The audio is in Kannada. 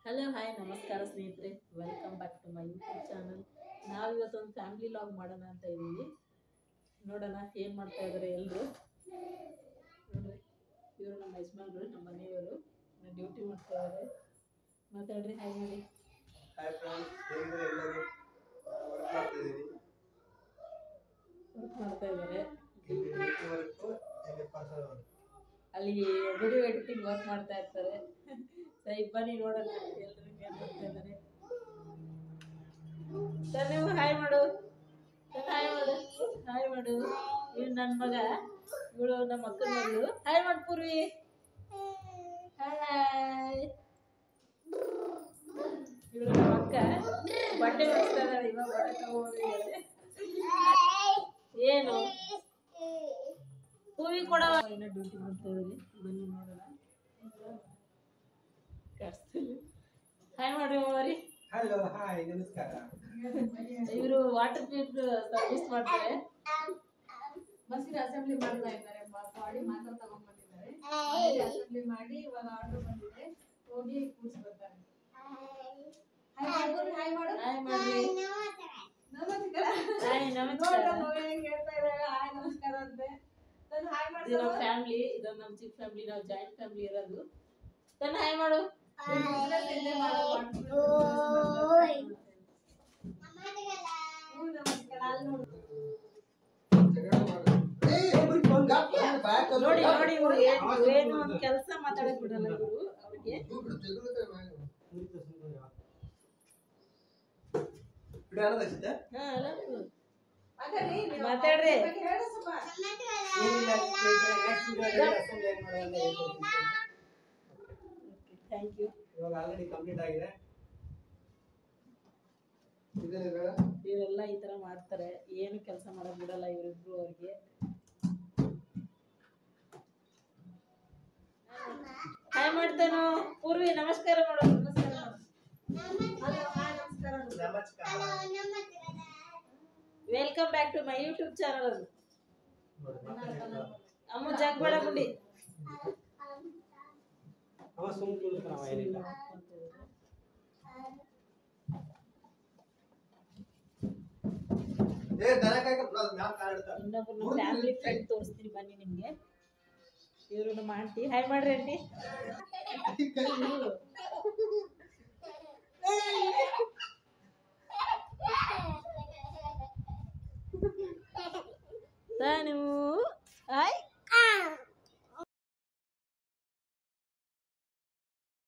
ಹಲೋ ಹಾಯ್ ನಮಸ್ಕಾರ ಸ್ನೇಹಿತರೆ welcome back to my YouTube channel ನಾವಿವತ್ತು ಒಂದು ಫ್ಯಾಮಿಲಿ ಲಾಗ್ ಮಾಡೋಣ ಅಂತ ಇದ್ದೀವಿ ನೋಡೋಣ ಏನು ಮಾಡ್ತಾ ಇದ್ದಾರೆ ಎಲ್ಲರೂ ನೋಡ್ರಿ ಇವರು ನಮ್ಮ ಯಜಮಾನ್ರು ನಮ್ಮ ಮನೆಯವರು ಡ್ಯೂಟಿ ಮಾಡ್ತಾ ಇದ್ದಾರೆ ಮಾತಾಡ್ರಿ ಹಾಯ್ ಮಾಡಿ ಹಾಯ್ ಫ್ರೆಂಡ್ಸ್ ಹೇಗಿದ್ದಾರೆ ಎಲ್ಲರೂ ವರ್ಕ್ ಮಾಡ್ತಿದ್ದೀವಿ ವರ್ಕ್ ಮಾಡ್ತಾ ಇದ್ದಾರೆ ವರ್ಕು ಇಲ್ಲಿ ಪಾರ್ಸಲ್ ವರ್ಕ್ ಅಲ್ಲಿ ವಿಡಿಯೋ ಎಡಿಟಿಂಗ್ ವರ್ಕ್ ಮಾಡ್ತಾ ಇರ್ತಾರೆ ಸರಿ ಬನ್ನಿ ನೋಡೋಣ ಎಲ್ಲರೂ ಏನು ಮಾಡ್ತಾ ಇದ್ದಾರೆ ಸರ್ ನೀವು ಹಾಯ್ ಮಾಡು ಸರ್ ಹಾಯ್ ಮಾಡು ಹಾಯ್ ಮಾಡು ಇವ್ ನನ್ನ ಮಗ ಇವಳು ನಮ್ಮ ಅಕ್ಕನ ಮಗಳು ಹಾಯ್ ಮಾಡು ಪೂರ್ವಿ ಹಾಯ್ ಇವಳು ನಮ್ಮ ಅಕ್ಕ ಬಟ್ಟೆ ಹೊಡಿಸ್ತಾ ಇದ್ದಾಳೆ ಇವಾಗ ಬಟ್ಟೆ ತಗೊಂಡಿದ್ದಾಳೆ ಏನು ಹೂವಿ ಕೊಡವ ಏನೋ ಡ್ಯೂಟಿ ಮಾಡ್ತಾ ಇದ್ದೀವಿ ಬನ್ನಿ ನೋಡೋಣ ಹಾಯ್ ಮಾಡ್ರಿ ಮಾವರಿ ಹಲೋ ಹಾಯ್ ನಮಸ್ಕಾರ ಇವರು ವಾಟರ್ ಟ್ರೀಟ್ ಸರ್ವಿಸ್ ಮಾಡ್ತಾರೆ ಬಸ್ಸಿಗೆ ಅಸೆಂಬ್ಲಿ ಮಾಡ್ತಾ ಇದ್ದಾರೆ ಬಾಡಿ ಮಾತ್ರ ತಗೊಂಡ್ಬಂದಿದ್ದಾರೆ ಅಸೆಂಬ್ಲಿ ಮಾಡಿ ಇವಾಗ ಆರ್ಡರ್ ಬಂದಿದೆ ಹೋಗಿ ಕೂರ್ಸ್ ಬರ್ತಾರೆ ಹಾಯ್ ಮಾಡು ಹಾಯ್ ಮಾಡು ಹಾಯ್ ಮಾಡ್ರಿ ನಮಸ್ಕಾರ ಹಾಯ್ ನಮಸ್ಕಾರ ನೋಡ್ದ ನೋವು ಹೆಂಗ್ ಹೇಳ್ತಾ ಇದ್ದಾರೆ ಹಾಯ್ ನಮಸ್ಕಾರ ಅಂತೆ ನಾನು ಹಾಯ್ ಇದು ನಮ್ಮ ಮಾಡ್ತಾರೆ ಫ್ಯಾಮಿಲಿ ಇದು ನಮ್ಮ ಚಿಕ್ಕ ಫ್ಯಾಮಿಲಿ ನಾವು ಜಾಯಿಂಟ್ ಫ್ಯಾಮಿಲಿ ಇರೋದು ತನ್ನ ಹಾಯ್ ಮಾಡು ನಮಸ್ಕಾರ ಅಲ್ಲಿ ನೋಡು ನೋಡಿ ನೋಡಿ ಇವ್ರು ಏನು ಏನು ಒಂದು ಕೆಲಸ ಮಾತಾಡಕ್ ಬಿಡಲ್ಲ ಇವರು ಅವ್ರಿಗೆ ಹಾ ಅಲ್ಲ ಮಾತಾಡಿ ನೀವು ಮಾತಾಡ್ರಿ. ಬಗ್ಗೆ ಹೇಳು ಸ್ವಲ್ಪ. ಥ್ಯಾಂಕ್ ಯು ಇವಾಗ ಆಲ್ರೆಡಿ ಕಂಪ್ಲೀಟ್ ಆಗಿದೆ ಇವರೆಲ್ಲ ಈ ತರ ಮಾಡ್ತಾರೆ ಏನು ಕೆಲಸ ಮಾಡಕ್ ಬಿಡಲ್ಲ ಇವರಿಬ್ರು ಅವ್ರಿಗೆ ಹಾಯ್ ಮಾಡ್ತಾನು ಪೂರ್ವಿ ನಮಸ್ಕಾರ ಮಾಡು ನಮಸ್ಕಾರ ಮಾಡು ಹಲೋ ಹಾಯ್ ನಮಸ್ಕಾರ ಅಂದ್ರು. ನಮಸ್ಕಾರ welcome back to my YouTube channel ಅದು ನೋಡಿ, ಮಾತಾಡಿ. ಅಮ್ಮ ಜಾಗ್ಬೇಡ ಗುಂಡಿ ಅವ ಸುಮ್ ಕುಳಿತಾನವ ಏನಿಲ್ಲ ಏ ದನ ಕಾಯ್ಕ ಬಿಡೋದು ಮ್ಯಾಲ್ ಕಾಲ್ ಇಡ್ತಾನೆ. ಇನ್ನೊಬ್ರು ನಮ್ಮ ಫ್ಯಾಮಿಲಿ ಫ್ರೆಂಡ್ ತೋರಿಸ್ತೀನಿ ಬನ್ನಿ ನಿಮ್ಗೆ ಇವರು ನಮ್ಮ ಆಂಟಿ ಹಾಯ್ ಮಾಡ್ರಿ ಆಂಟಿ